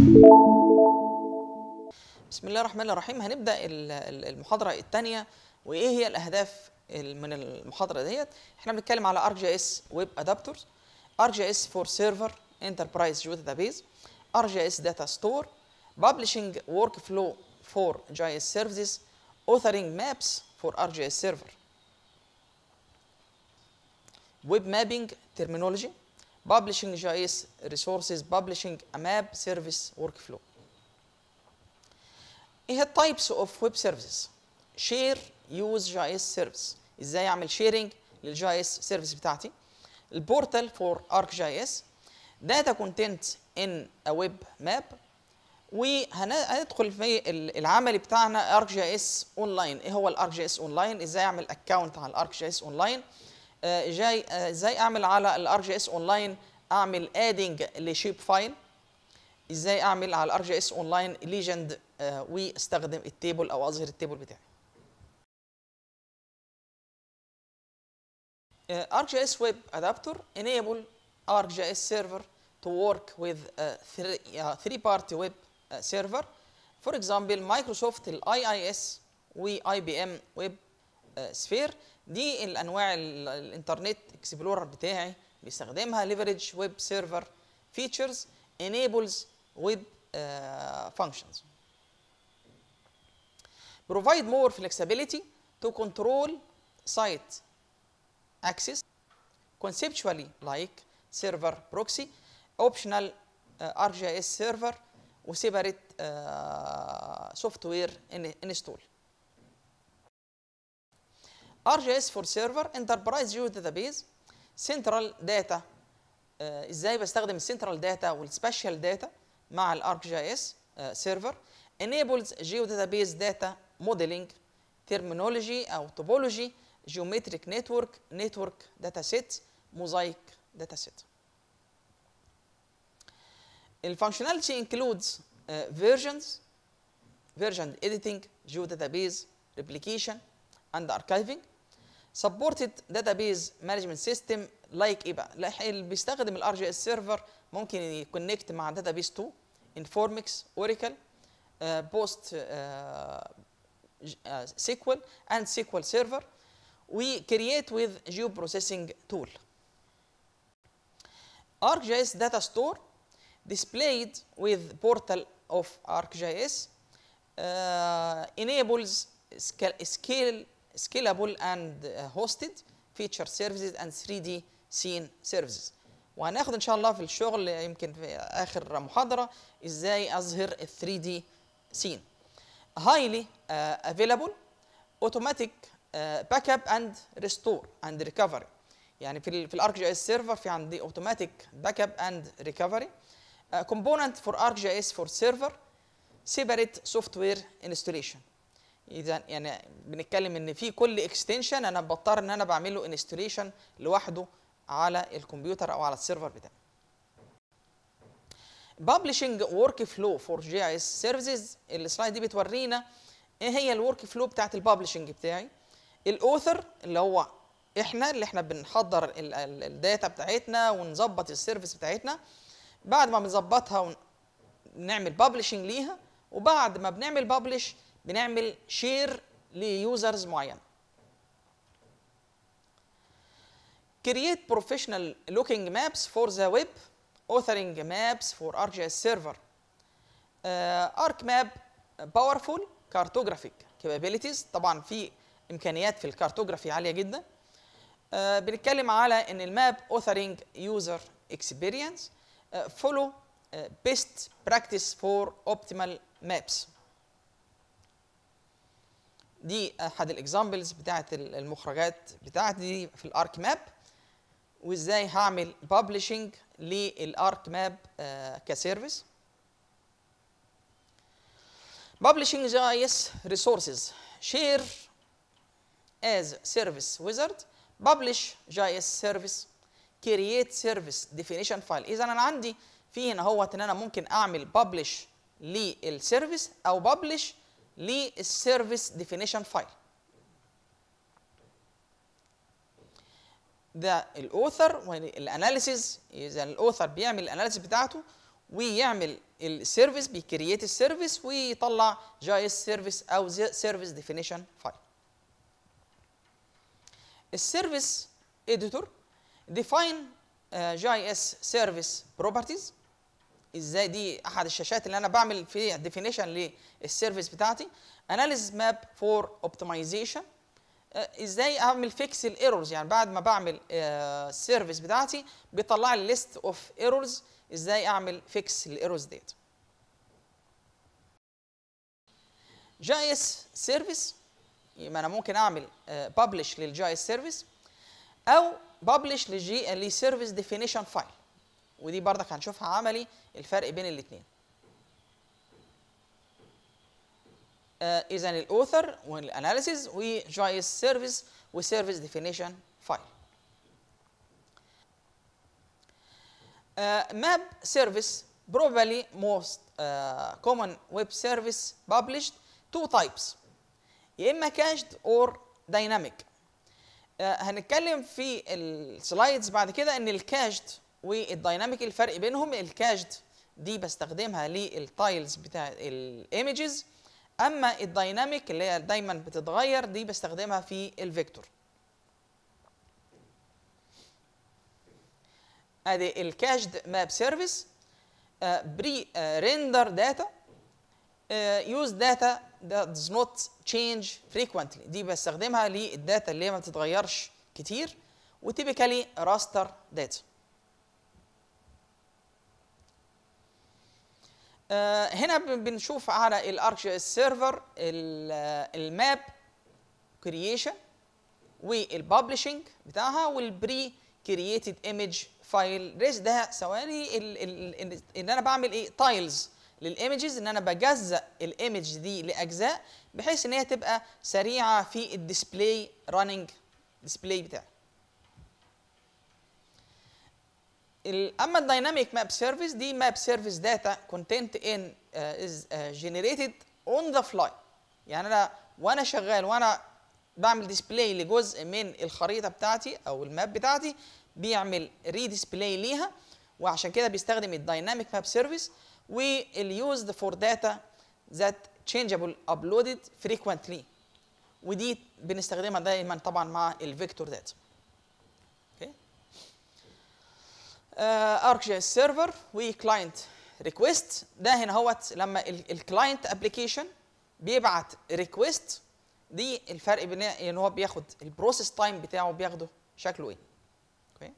بسم الله الرحمن الرحيم هنبدا ال- ال- المحاضره الثانيه وايه هي الاهداف ال- من المحاضره ديت احنا بنتكلم على ارك جي اس ويب ادابترز ارك جي اس فور سيرفر انتربرايز جو داتابيز ار جي اس داتا ستور publishing workflow for JS services authoring maps for RJS server web mapping terminology publishing JS resources publishing a map service workflow ايه هي التايبس اوف ويب سيرفيسز شير يوز جي اس سيرفيس ازاي اعمل شيرنج للجي اس سيرفيس بتاعتي البورتال فور ارك جي اس داتا كونتنت ان ا ويب ماب وهندخل في ال- العملي بتاعنا ارك جي اس اونلاين ايه هو الارك جي اس اونلاين ازاي اعمل اكونت على الارك جي اس اونلاين آه، جاي آه، ازاي اعمل على الارك جي اس اونلاين اعمل ادنج لشيب فايل ازاي اعمل على الار جي اس اونلاين ليجند واستخدم التيبل او اظهر التيبل بتاعي ArcGIS Web Adapter enable ArcGIS server to work with a three, uh, three-party web uh, server. For example, Microsoft ال IIS و IBM Web uh, Sphere دي الانواع ال- الانترنت اكسبلورر بتاعي بيستخدمها leverage web server features enables web uh, functions. Provide more flexibility to control site access conceptually like server proxy optional uh, ArcGIS server وسيبريت software in- install ArcGIS for server enterprise geo database central data آه، ازاي بستخدم السنترال داتا والسبيشال داتا مع الارك جي اس سيرفر enables geodatabase data modeling terminology او topology geometric network network data set mosaic data set الفانكشناليتي includes uh, versions version editing geodatabase replication and archiving supported database management system like ايه بقى؟ لا، اللي بيستخدم الار جي اس سيرفر ممكن يكونكت مع database 2 انفورمكس اوراكل بوست سيكوال اند سيكوال سيرفر وكرييت وذ جيو بروسيسنج تول ArcGIS data store displayed with portal of ArcGIS uh, enables scal- scale, scalable and uh, hosted feature services and 3D scene services وهناخد ان شاء الله في الشغل يمكن في اخر محاضره ازاي اظهر ال 3D scene highly uh, available automatic uh, backup and restore and recovery يعني في ال في الارك جي اس سيرفر في عندي اوتوماتيك باك اب اند ريكفري كومبوننت فور ارك جي اس فور سيرفر سيبريت سوفت وير انستليشن اذا يعني بنتكلم ان في كل اكستنشن انا بضطر ان انا بعمل له انستليشن لوحده على الكمبيوتر او على السيرفر بتاعي publishing work flow for GIS services السلايد دي بتورينا ايه هي الورك فلو بتاعت الببلشنج بتاعي الاوثر اللي هو احنا اللي احنا بنحضر ال- ال- الداتا بتاعتنا ونظبط السيرفيس بتاعتنا بعد ما بنظبطها ونعمل ببلشنج ليها وبعد ما بنعمل ببلش بنعمل شير ليوزرز معين create professional looking maps for the web authoring maps for ArcGIS server uh, ArcMap powerful cartographic capabilities طبعا في امكانيات في الكارتوجرافي عاليه جدا آه، بنتكلم على ان الماب authoring user experience آه، follow آه، best practice for optimal maps دي احد الاكزامبلز بتاعت ال- المخرجات بتاعتي دي في الارك ماب وازاي هعمل ببلشنج للارك ماب كسيرفيس Publishing GIS resources share as service wizard publish GIS service create service definition file اذا انا عندي في هنا هو ان انا ممكن اعمل publish للسيرفيس او publish للسيرفيس ديفينيشن فايل ده الاوثر والاناليسيز اذا الاوثر بيعمل الاناليسيز بتاعته ويعمل السيرفيس بيكرييت السيرفيس ويطلع جي اس سيرفيس او سيرفيس ديفينيشن فايل السيرفيس اديتور ديفاين جي اس سيرفيس بروبرتيز ازاي دي احد الشاشات اللي انا بعمل فيها ديفينيشن للسيرفيس بتاعتي اناليز ماب فور اوبتمايزيشن ازاي اعمل فيكس الايرورز يعني بعد ما بعمل السيرفيس بتاعتي بيطلع لي ليست اوف ايرورز ازاي اعمل فيكس الايرورز ديت جي اس سيرفيس يبقى انا ممكن اعمل ببلش للجي اس سيرفيس او ببلش للجي لسيرفيس ديفينيشن فايل ودي برضك هنشوفها عملي الفرق بين الاثنين اذا الاوثر والاناليسيز وجي اس سيرفيس وسيرفيس ديفينيشن فايل map service probably most uh, common web service published two types يا اما cached or dynamic uh, هنتكلم في السلايدز بعد كده ان الكاشد والدايناميك الفرق بينهم الكاشد دي بستخدمها للتايلز بتاع الايمجز اما الدايناميك اللي هي دايما بتتغير دي بستخدمها في الفيكتور ادي الكاشد ماب سيرفيس بري ريندر داتا يوز داتا that does not change frequently دي بستخدمها للداتا اللي ما بتتغيرش كتير وتيبيكالي راستر داتا هنا بنشوف على الارك سيرفر الماب كرييشن والببلشنج بتاعها والبري كرييتد ايمج فايل ريس ده ثواني ان انا بعمل ايه تايلز للايمجز ان انا بجزأ الايمج دي لاجزاء بحيث ان هي تبقى سريعه في الديسبلاي راننج ديسبلاي بتاعي اما الدايناميك ماب سيرفيس دي ماب سيرفيس داتا كونتنت ان از جنريتد اون ذا فلاي يعني انا وانا شغال وانا بعمل ديسبلاي لجزء من الخريطه بتاعتي او الماب بتاعتي بيعمل ري ديسبلاي ليها وعشان كده بيستخدم الدايناميك ماب سيرفيس واليوزد فور داتا ذات changeable uploaded frequently ودي بنستخدمها دايما طبعا مع الفيكتور داتا اوكي ارك جي اس سيرفر وكلاينت ريكويست ده هنا هوت لما الكلاينت ابلكيشن بيبعت ريكويست دي الفرق بين ان هو بياخد البروسيس تايم بتاعه بياخده شكله ايه اوكي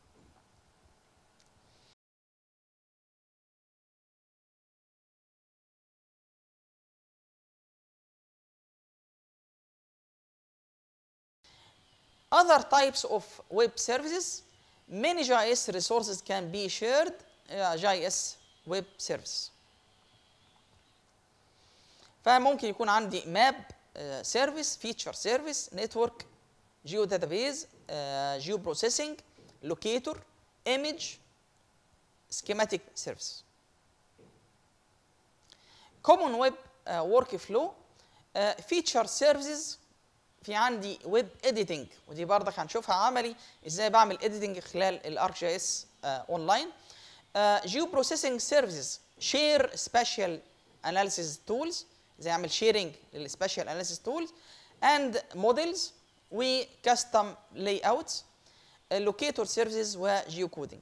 other types of web services many JS resources can be shared uh, JS web service فممكن يكون عندي ماب سيرفيس فيتشر سيرفيس نتورك جيو داتابيز جيو بروسيسنج لوكيتور ايمج سكيماتيك سيرفيس common web ورك فلو فيتشر سيرفيسز في عندي ويب اديتنج ودي برضك هنشوفها عملي ازاي بعمل اديتنج خلال الارك جي اس اونلاين جيو بروسيسنج سيرفيسز شير سبيشال اناليسيز تولز زي اعمل شيرنج للسبيشال اناليسيز تولز اند موديلز وكاستم لاي اوتس لوكيتور سيرفيسز وجيو كودنج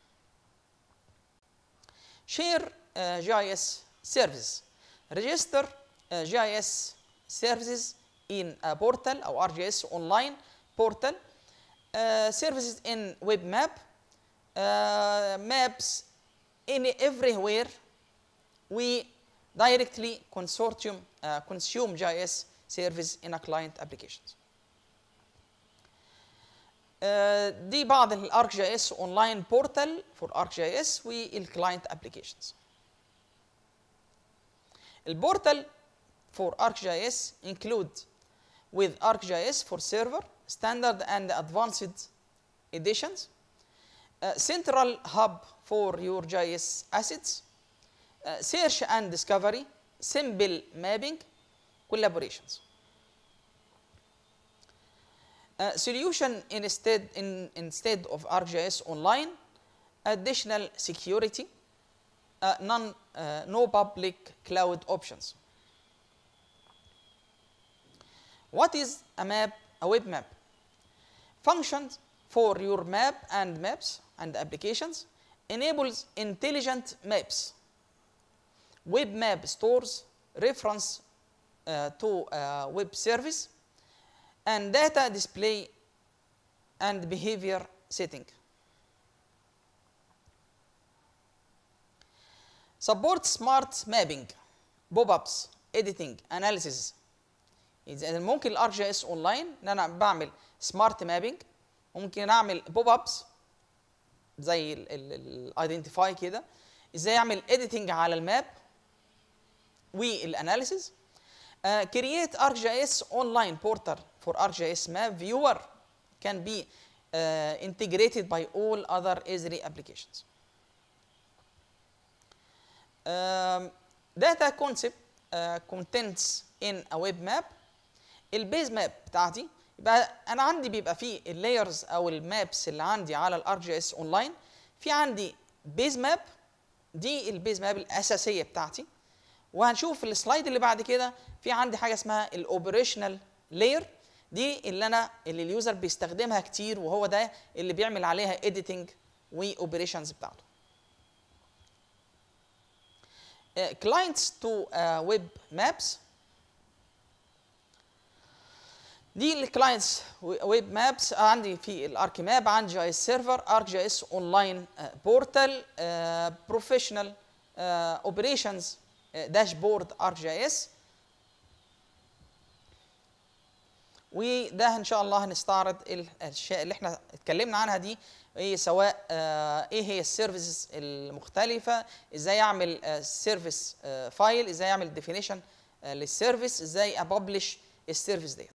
شير جي اس سيرفيس ريجستر جي اس سيرفيسز in a portal or RGS online portal, uh, services in web map, uh, maps in everywhere. We directly consortium uh, consume JS service in a client applications. دي بعض الارك جي اس اونلاين بورتال فور ارك جي اس والكلاينت ابلكيشنز البورتال for ArcGIS include with ArcGIS for server, standard and advanced editions, uh, central hub for your GIS assets, uh, search and discovery, simple mapping, collaborations. Uh, solution instead, in, instead of ArcGIS Online, additional security, uh, none uh, no public cloud options what is a map a web map functions for your map and maps and applications enables intelligent maps web map stores reference uh, to uh, web service and data display and behavior setting support smart mapping pop-ups editing analysis اذا ممكن الار جي اس اونلاين ان انا بعمل سمارت مابينج ممكن اعمل بوب ابس زي الايدنتيفاي كده ازاي اعمل اديتنج على الماب والاناليسيز كرييت ارك جي اس اونلاين بورتال فور ارك جي اس ماب فيور can be uh, integrated by all other Esri applications. Um, data concept uh, contents in a web map البيز ماب بتاعتي يبقى انا عندي بيبقى فيه اللايرز او المابس اللي عندي على الار جي اس اونلاين في عندي بيز ماب دي البيز ماب الاساسيه بتاعتي وهنشوف السلايد اللي بعد كده في عندي حاجه اسمها الاوبريشنال لاير دي اللي انا اللي اليوزر بيستخدمها كتير وهو ده اللي بيعمل عليها اديتنج واوبريشنز بتاعته كلاينتس تو ويب مابس دي الكلاينتس ويب مابس عندي في الارك ماب عندي جي اس سيرفر ارك جي اس اونلاين بورتال بروفيشنال اوبريشنز داشبورد ارك جي اس وده ان شاء الله هنستعرض الاشياء اللي احنا اتكلمنا عنها دي ايه سواء آه ايه هي السيرفيسز المختلفه ازاي اعمل سيرفيس فايل ازاي اعمل ديفينيشن للسيرفيس ازاي ابلش السيرفيس ديت